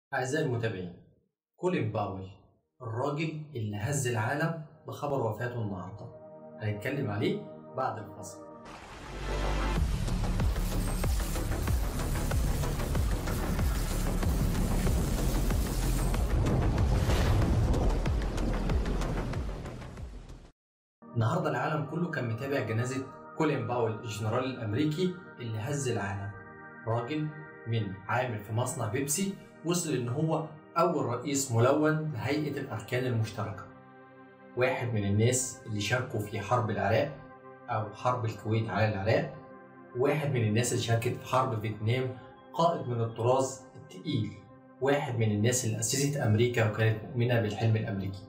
أعزائي المتابعين كولين باول الراجل اللي هز العالم بخبر وفاته النهارده هنتكلم عليه بعد الفصل النهارده العالم كله كان متابع جنازة كولين باول الجنرال الأمريكي اللي هز العالم راجل من عامل في مصنع بيبسي وصل إن هو أول رئيس ملون لهيئة الأركان المشتركة واحد من الناس اللي شاركوا في حرب العراق أو حرب الكويت على العراق واحد من الناس اللي شاركت في حرب فيتنام قائد من الطراز التقيل واحد من الناس اللي أسست أمريكا وكانت مؤمنة بالحلم الأمريكي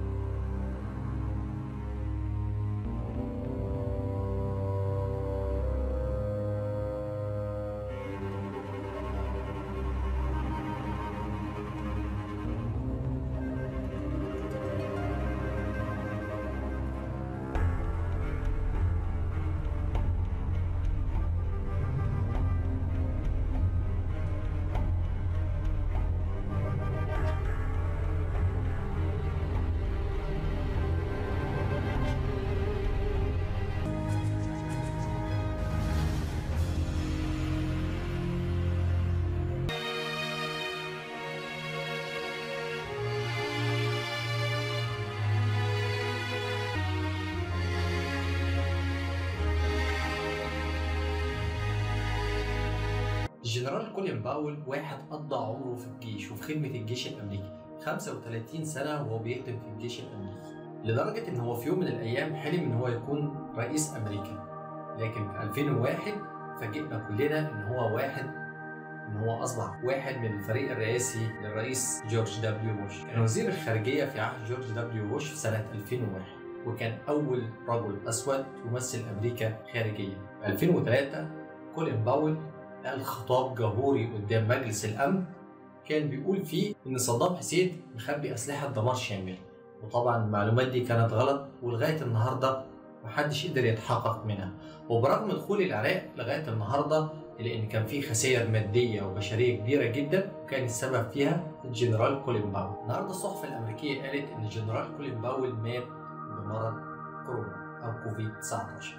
الجنرال كولين باول واحد قضى عمره في الجيش وفي خدمة الجيش الأمريكي 35 سنة وهو بيخدم في الجيش الأمريكي لدرجة إن هو في يوم من الأيام حلم إن هو يكون رئيس أمريكا لكن في 2001 فاجئنا كلنا إن هو واحد إن هو أصبح واحد من الفريق الرئاسي للرئيس جورج دبليو بوش كان وزير الخارجية في عهد جورج دبليو بوش في سنة 2001 وكان أول رجل أسود يمثل أمريكا خارجيا في 2003 كولين باول قال خطاب جمهوري قدام مجلس الامن كان بيقول فيه ان صدام حسين مخبي اسلحه دمار شامل وطبعا المعلومات دي كانت غلط ولغايه النهارده محدش قدر يتحقق منها وبرغم دخول العراق لغايه النهارده لان كان في خسائر ماديه وبشريه كبيره جدا وكان السبب فيها الجنرال كولين باول النهارده الصحف الامريكيه قالت ان الجنرال كولين باول مات بمرض كورونا او كوفيد 19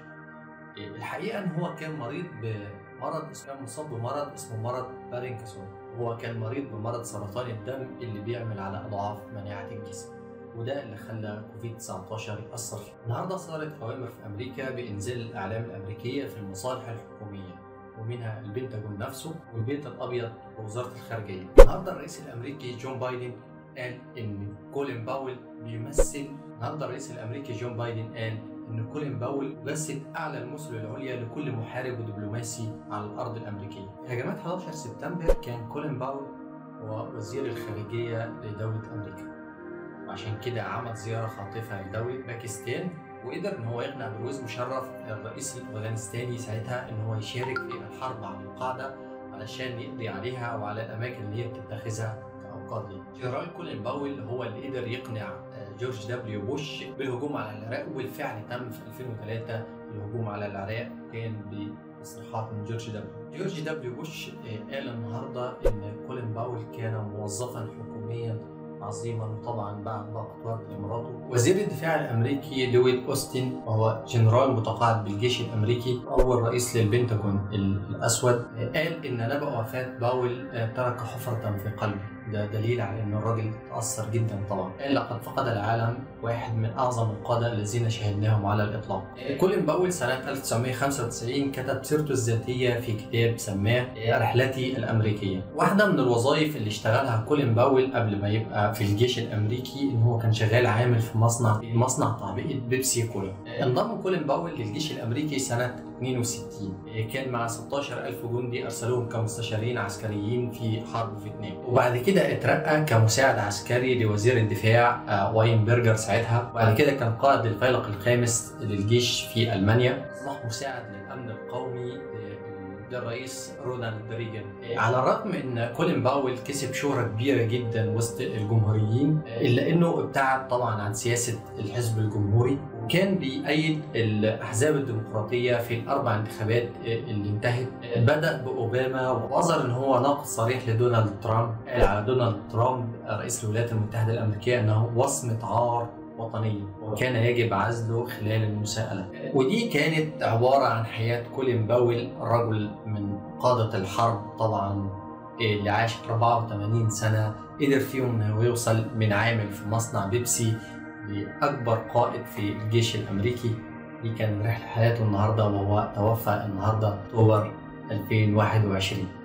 الحقيقه ان هو كان مريض ب مرض كان مصاب بمرض اسمه مرض بارينكسون هو كان مريض بمرض سرطان الدم اللي بيعمل على اضعاف مناعه الجسم وده اللي خلى كوفيد 19 يأثر فيه. النهارده صدرت اوامر في امريكا بانزال الاعلام الامريكيه في المصالح الحكوميه ومنها البنتاجون نفسه والبيت الابيض ووزاره الخارجيه. النهارده الرئيس الامريكي جون بايدن قال ان كولين باول بيمثل النهارده الرئيس الامريكي جون بايدن قال ان كولين باول جسد اعلى المثل العليا لكل محارب ودبلوماسي على الارض الامريكيه. في هجمات 11 سبتمبر كان كولين باول هو وزير الخارجيه لدوله امريكا. وعشان كده عمل زياره خاطفه لدوله باكستان وقدر ان هو يقنع برويز مشرف الرئيس الافغانستاني ساعتها ان هو يشارك في الحرب على القاعده علشان يقضي عليها وعلى الاماكن اللي هي بتتخذها كاوقات ليه. جنرال كولين باول هو اللي قدر يقنع جورج دبليو بوش بالهجوم على العراق وبالفعل تم في 2003 الهجوم على العراق كان بتصريحات من جورج دبليو جورج دبليو بوش قال النهارده ان كولين باول كان موظفا حكوميا عظيما وطبعا بعد وقت لمراته وزير الدفاع الامريكي لويد اوستن وهو جنرال متقاعد بالجيش الامريكي اول رئيس للبنتاجون الاسود قال ان نبأ وفاه باول ترك حفره في قلبه ده دليل على ان الراجل تاثر جدا طبعا قال لقد فقد العالم واحد من اعظم القاده الذين شاهدناهم على الاطلاق كولين باول سنه 1995 كتب سيرته الذاتيه في كتاب سماه رحلتي الامريكيه واحده من الوظائف اللي اشتغلها كولين باول قبل ما يبقى في الجيش الامريكي ان هو كان شغال عامل في مصنع مصنع تعبئه بيبسي كولا انضم كولين باول للجيش الامريكي سنه 62 كان مع 16000 جندي ارسلوهم كمستشارين عسكريين في حرب فيتنام وبعد كده اترقى كمساعد عسكري لوزير الدفاع واينبرجر ساعتها وبعد كده كان قائد الفيلق الخامس للجيش في المانيا اصبح مساعد للامن القومي للرئيس رونالد ريجن على الرغم ان كولين باول كسب شهرة كبيرة جدا وسط الجمهوريين الا انه ابتعد طبعا عن سياسة الحزب الجمهوري وكان بيأيد الأحزاب الديمقراطية في الأربع انتخابات اللي انتهت بدأ بأوباما وأظهر إن هو ناقد صريح لدونالد ترامب قال على دونالد ترامب رئيس الولايات المتحدة الأمريكية أنه وصمة عار وطنية وكان يجب عزله خلال المساءلة ودي كانت عبارة عن حياة كولين باويل رجل من قادة الحرب طبعا اللي عاش 84 سنة قدر فيهم انه يوصل من عامل في مصنع بيبسي لأكبر قائد في الجيش الأمريكي دي كان رحلة حياته النهاردة وهو توفى النهاردة أكتوبر 2021